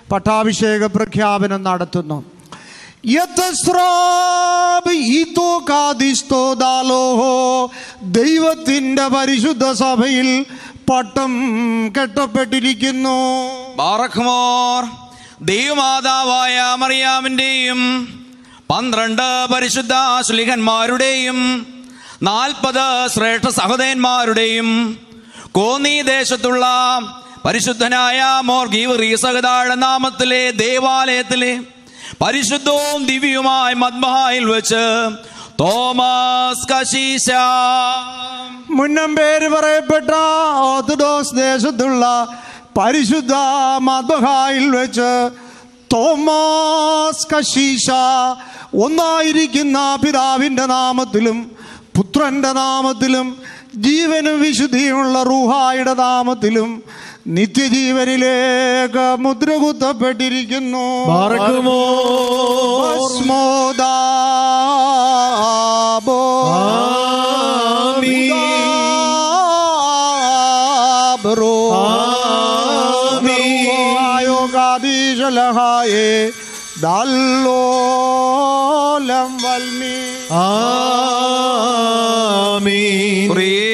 പട്ടാഭിഷേക പ്രഖ്യാപനം നടത്തുന്നു യതസ്രാബ് ഈതോ കാദിസ്തോ ദാലോഹോ ദൈവത്തിന്റെ പരിശുദ്ധ സഭയിൽ പട്ടം കെട്ടപ്പെട്ടിരിക്കുന്നു ബാറഖ്മോർ ദൈവമാതാവായ മറിയാമിൻ്റെയും പന്ത്രണ്ട് പരിശുദ്ധ ശ്ലീഹന്മാരുടെയും നാൽപ്പത് ശ്രേഷ്ഠ സഹോദയന്മാരുടെയും കോന്നി ദേശത്തുള്ള പരിശുദ്ധനായ മോർ ഗീവറീസകതാഴ നാമത്തിലെ ദേവാലയത്തിലെ പരിശുദ്ധവും ദിവ്യവുമായ മദ്മഹായിൽ വെച്ച് തോമസ് കശീശ മുന്നം പേര് പറയപ്പെട്ട ഓർത്തഡോക്സ് ദേശത്തുള്ള പരിശുദ്ധ മദ്ബഹായിൽ വെച്ച് തോമാസ് കശീശ ഒന്നായിരിക്കുന്ന പിതാവിൻ്റെ നാമത്തിലും പുത്രന്റെ നാമത്തിലും ജീവനും വിശുദ്ധിയുമുള്ള റൂഹായുടെ നാമത്തിലും നിത്യജീവനിലേക്ക് മുദ്ര കുത്തപ്പെട്ടിരിക്കുന്നു പാർക്കുമോ ഭസ്മോദാബോ ആമീൻ. ബ്രോ ആമീൻ. ആയോഗാദീശലഹായേ ദല്ലോലം വൽമി ആമീൻ പ്രിയേ